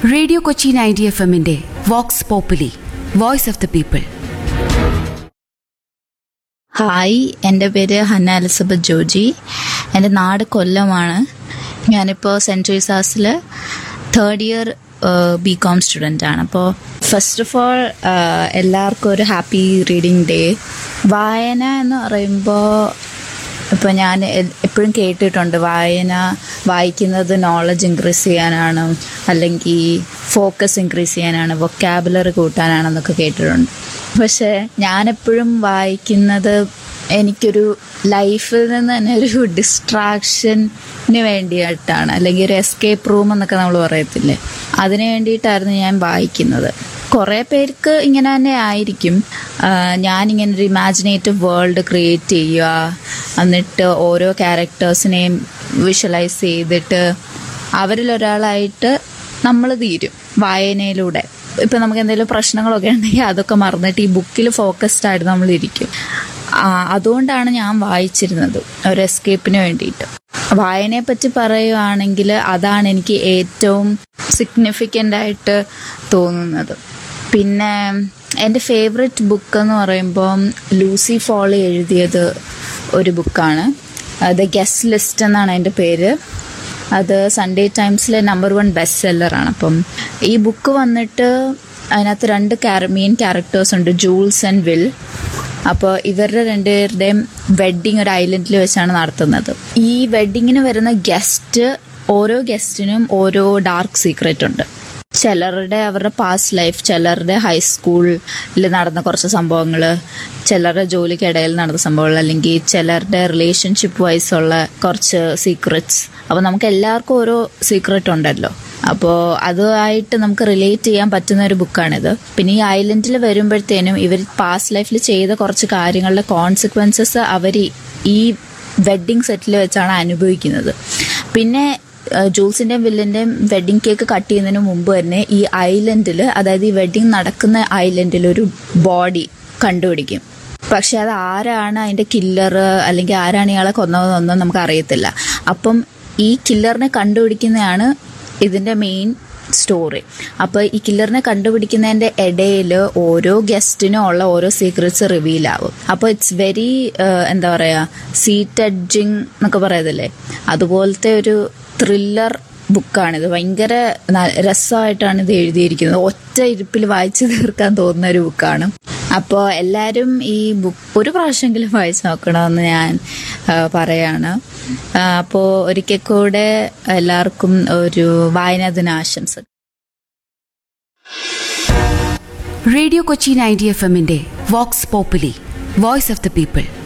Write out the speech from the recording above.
radio Kochi ninety F എമ്മിന്റെ vox populi voice of the people hi എൻ്റെ പേര് Hannah Elizabeth Joji എൻ്റെ നാട് കൊല്ലമാണ് ഞാനിപ്പോൾ സെൻറ്റ് ജോയ്സാസിൽ third year B com student ആണ് അപ്പോൾ ഫസ്റ്റ് ഓഫ് ഓൾ എല്ലാവർക്കും ഒരു ഹാപ്പി റീഡിങ് ഡേ വായന എന്ന് പറയുമ്പോൾ ഇപ്പോൾ ഞാൻ എപ്പോഴും കേട്ടിട്ടുണ്ട് വായന വായിക്കുന്നത് നോളജ് ഇൻക്രീസ് ചെയ്യാനാണ് അല്ലെങ്കിൽ ഫോക്കസ് ഇൻക്രീസ് ചെയ്യാനാണ് വൊക്കാബുലറി കൂട്ടാനാണെന്നൊക്കെ കേട്ടിട്ടുണ്ട് പക്ഷേ ഞാനെപ്പോഴും വായിക്കുന്നത് എനിക്കൊരു ലൈഫിൽ നിന്ന് തന്നെ ഒരു ഡിസ്ട്രാക്ഷന് വേണ്ടിയിട്ടാണ് അല്ലെങ്കിൽ ഒരു എസ്കേപ്പ് റൂം എന്നൊക്കെ നമ്മൾ പറയത്തില്ലേ അതിന് വേണ്ടിയിട്ടായിരുന്നു ഞാൻ വായിക്കുന്നത് കുറേ പേർക്ക് ഇങ്ങനെ തന്നെ ആയിരിക്കും ഞാനിങ്ങനെ ഒരു ഇമാജിനേറ്റീവ് വേൾഡ് ക്രിയേറ്റ് ചെയ്യുക എന്നിട്ട് ഓരോ ക്യാരക്ടേഴ്സിനെയും വിഷ്വലൈസ് ചെയ്തിട്ട് അവരിലൊരാളായിട്ട് നമ്മൾ തീരും വായനയിലൂടെ ഇപ്പം നമുക്ക് എന്തെങ്കിലും പ്രശ്നങ്ങളൊക്കെ ഉണ്ടെങ്കിൽ അതൊക്കെ മറന്നിട്ട് ഈ ബുക്കിൽ ഫോക്കസ്ഡ് ആയിട്ട് നമ്മൾ ഇരിക്കും അതുകൊണ്ടാണ് ഞാൻ വായിച്ചിരുന്നത് ഒരു എസ്കേപ്പിന് വേണ്ടിയിട്ട് വായനയെ പറ്റി പറയുവാണെങ്കിൽ അതാണ് എനിക്ക് ഏറ്റവും സിഗ്നിഫിക്കൻ്റ് ആയിട്ട് തോന്നുന്നത് പിന്നെ എൻ്റെ ഫേവററ്റ് ബുക്ക് എന്ന് പറയുമ്പോൾ ലൂസി ഫോളി എഴുതിയത് ഒരു ബുക്കാണ് ദ ഗസ്റ്റ് ലിസ്റ്റ് എന്നാണ് അതിൻ്റെ പേര് അത് സൺഡേ ടൈംസിലെ നമ്പർ വൺ ബെസ്റ്റ് സെല്ലറാണ് അപ്പം ഈ ബുക്ക് വന്നിട്ട് അതിനകത്ത് രണ്ട് ക്യാര മെയിൻ ക്യാരക്ടേഴ്സ് ഉണ്ട് ജൂൾസ് ആൻഡ് വിൽ അപ്പോൾ ഇവരുടെ രണ്ടുപേരുടെയും വെഡ്ഡിങ് ഒരു ഐലൻഡിൽ വെച്ചാണ് നടത്തുന്നത് ഈ വെഡ്ഡിങ്ങിന് വരുന്ന ഗസ്റ്റ് ഓരോ ഗസ്റ്റിനും ഓരോ ഡാർക്ക് സീക്രറ്റ് ഉണ്ട് ചിലരുടെ അവരുടെ പാസ്റ്റ് ലൈഫ് ചിലരുടെ ഹൈസ്കൂളിൽ നടന്ന കുറച്ച് സംഭവങ്ങൾ ചിലരുടെ ജോലിക്കിടയിൽ നടന്ന സംഭവങ്ങൾ അല്ലെങ്കിൽ ചിലരുടെ റിലേഷൻഷിപ്പ് വൈസ് ഉള്ള കുറച്ച് സീക്രറ്റ്സ് അപ്പോൾ നമുക്ക് എല്ലാവർക്കും ഓരോ സീക്രട്ട് ഉണ്ടല്ലോ അപ്പോൾ അതുമായിട്ട് നമുക്ക് റിലേറ്റ് ചെയ്യാൻ പറ്റുന്ന ഒരു ബുക്കാണിത് പിന്നെ ഈ ഐലൻഡിൽ വരുമ്പോഴത്തേനും ഇവർ പാസ്റ്റ് ലൈഫിൽ ചെയ്ത കുറച്ച് കാര്യങ്ങളുടെ കോൺസിക്വൻസസ് അവർ ഈ വെഡ്ഡിങ് സെറ്റിൽ വെച്ചാണ് അനുഭവിക്കുന്നത് പിന്നെ ജൂൾസിൻ്റെയും വില്ലിൻ്റെയും വെഡ്ഡിങ് കേക്ക് കട്ട് ചെയ്യുന്നതിന് മുമ്പ് തന്നെ ഈ ഐലൻഡിൽ അതായത് ഈ വെഡ്ഡിങ് നടക്കുന്ന ഐലൻഡിൽ ഒരു ബോഡി കണ്ടുപിടിക്കും പക്ഷെ അത് ആരാണ് അതിൻ്റെ കില്ലർ അല്ലെങ്കിൽ ആരാണ് ഇയാളെ കൊന്നതെന്നൊന്നും നമുക്ക് അറിയത്തില്ല അപ്പം ഈ കില്ലറിനെ കണ്ടുപിടിക്കുന്നതാണ് ഇതിൻ്റെ മെയിൻ സ്റ്റോറി അപ്പോൾ ഈ കില്ലറിനെ കണ്ടുപിടിക്കുന്നതിൻ്റെ ഇടയിൽ ഓരോ ഗസ്റ്റിനും ഉള്ള ഓരോ സീക്രറ്റ്സ് റിവീൽ ആവും അപ്പോൾ ഇറ്റ്സ് വെരി എന്താ പറയുക സീറ്റ് എഡ്ജിങ് എന്നൊക്കെ പറയത്തില്ലേ അതുപോലത്തെ ഒരു ത്രില്ലർ ബുക്കാണിത് ഭയങ്കര രസമായിട്ടാണ് ഇത് എഴുതിയിരിക്കുന്നത് ഒറ്റ ഇരിപ്പിൽ വായിച്ചു തീർക്കാൻ തോന്നുന്ന ഒരു ബുക്കാണ് അപ്പോൾ എല്ലാവരും ഈ ബുക്ക് ഒരു പ്രാവശ്യമെങ്കിലും വായിച്ചു നോക്കണമെന്ന് ഞാൻ പറയാണ് അപ്പോൾ ഒരിക്കൽ കൂടെ എല്ലാവർക്കും ഒരു വായനാ ദിനാശംസ റേഡിയോ കൊച്ചി നയൻറ്റി എഫ് എമ്മിന്റെ vox populi voice of the people